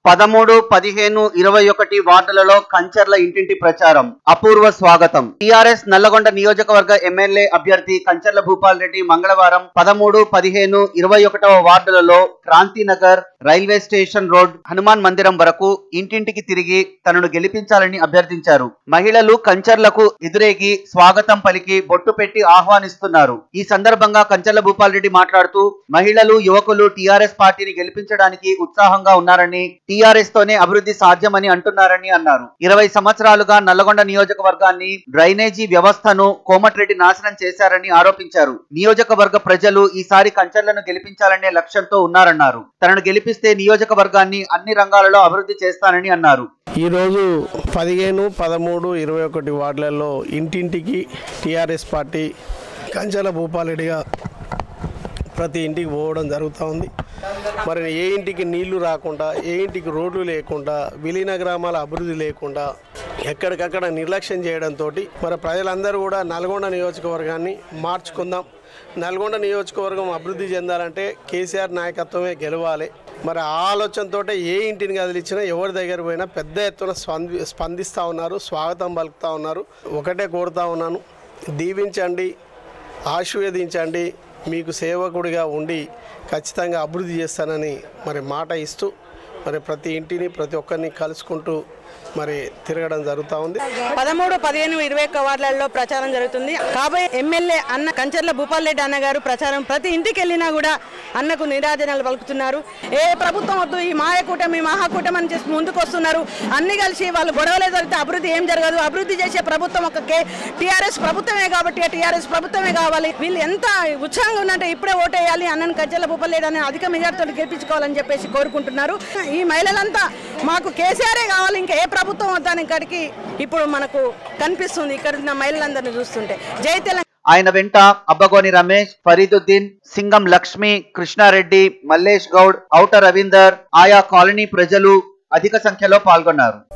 పదమూడు పదిహేను ఇరవై ఒకటి వార్డులలో కంచర్ల ఇంటింటి ప్రచారం అపూర్వ స్వాగతం టిఆర్ఎస్ నల్లగొండ నియోజకవర్గ ఎమ్మెల్యే అభ్యర్థి కంచర్ల భూపాల్ రెడ్డి మంగళవారం పదమూడు పదిహేను ఇరవై ఒకటవ వార్డులలో Kranthinagar railway station road Hanuman మందిరం వరకు ఇంటింటికి తిరిగి తనను గెలిపించాలని అభ్యర్థించారు మహిళలు కంచర్లకు ఎదురేగి స్వాగతం పలికి బొట్టు పెట్టి ఆహ్వానిస్తున్నారు ఈ సందర్భంగా కంచర్ల భూపాల్ రెడ్డి మాట్లాడుతూ మహిళలు యువకులు టిఆర్ఎస్ పార్టీని గెలిపించడానికి ఉత్సాహంగా ఉన్నారని టిఆర్ఎస్ తోనే అభివృద్ధి సాధ్యమని అంటున్నారని అన్నారు ఇరవై సంవత్సరాలుగా నల్లగొండ నియోజకవర్గాన్ని డ్రైనేజీ వ్యవస్థను కోమటిరెడ్డి నాశనం చేశారని ఆరోపించారు నియోజకవర్గ ప్రజలు ఈసారి కంచర్లను గెలిపించాలనే లక్ష్యంతో ఉన్నారన్నారు తనను గెలిపిస్తే నియోజకవర్గాన్ని అన్ని రంగాలలో అభివృద్ధి చేస్తానని అన్నారు ఈరోజు పదిహేను పదమూడు ఇరవై ఒకటి వార్డులలో ఇంటింటికి టీఆర్ఎస్ పార్టీ కంచెల భూపాలరెడ్డిగా ప్రతి ఇంటికి పోవడం జరుగుతూ ఉంది మరి ఏ ఇంటికి నీళ్లు రాకుండా ఏ ఇంటికి రోడ్లు లేకుండా విలీన గ్రామాల అభివృద్ధి లేకుండా ఎక్కడికక్కడ నిర్లక్ష్యం చేయడంతో మరి ప్రజలందరూ కూడా నల్గొండ నియోజకవర్గాన్ని మార్చుకుందాం నల్గొండ నియోజకవర్గం అభివృద్ధి చెందాలంటే కేసీఆర్ నాయకత్వమే గెలవాలి మరి ఆ ఆలోచనతో ఏ ఇంటిని కదిలిచ్చినా ఎవరి దగ్గర పోయినా పెద్ద ఎత్తున స్పంది స్పందిస్తూ ఉన్నారు స్వాగతం పలుకుతూ ఉన్నారు ఒకటే కోరుతా ఉన్నాను దీవించండి ఆశీర్వదించండి మీకు సేవకుడిగా ఉండి ఖచ్చితంగా అభివృద్ధి చేస్తానని మరి మాట ఇస్తూ మరి ప్రతి ఇంటిని ప్రతి ఒక్కరిని కలుసుకుంటూ మరి తిరగడం జరుగుతూ ఉంది పదమూడు పదిహేను ఇరవై ఒక్క వార్డులలో ప్రచారం జరుగుతుంది కాబోయే ఎమ్మెల్యే అన్న కంచర్ల భూపాల్ రెడ్డి అన్న గారు ప్రచారం ప్రతి ఇంటికి వెళ్ళినా కూడా అన్నకు నిరాజనాలు పలుకుతున్నారు ఏ ప్రభుత్వం వద్దు ఈ మాయ కూటమి మహాకూటమి అని చేసి ముందుకు వస్తున్నారు అన్ని కలిసి వాళ్ళు గొడవలే జరిగితే అభివృద్ధి ఏం జరగదు అభివృద్ధి చేసే ప్రభుత్వం ఒక కే టీఆర్ఎస్ ప్రభుత్వమే కాబట్టి టీఆర్ఎస్ ప్రభుత్వమే కావాలి వీళ్ళు ఎంత ఉత్సాహంగా ఉన్నట్టే ఇప్పుడే ఓటేయాలి అన్నను కంచెల భూపాల్ రెడ్డి అని అధిక మెజార్టీతో గెలిపించుకోవాలని చెప్పేసి కోరుకుంటున్నారు ఈ మహిళలంతా మాకు కేసీఆరే కావాలి ఇంకా ఏ ప్రభుత్వం వద్దాని ఇక్కడికి ఇప్పుడు మనకు కనిపిస్తుంది ఇక్కడ ఉన్న మహిళలందరినీ చూస్తుంటే జై తెలంగాణ ఆయన వెంట అబ్బగోని రమేష్ ఫరీదుద్దీన్ సింగం లక్ష్మి కృష్ణారెడ్డి మల్లేష్ గౌడ్ ఔట రవీందర్ ఆయా కాలనీ ప్రజలు అధిక సంఖ్యలో పాల్గొన్నారు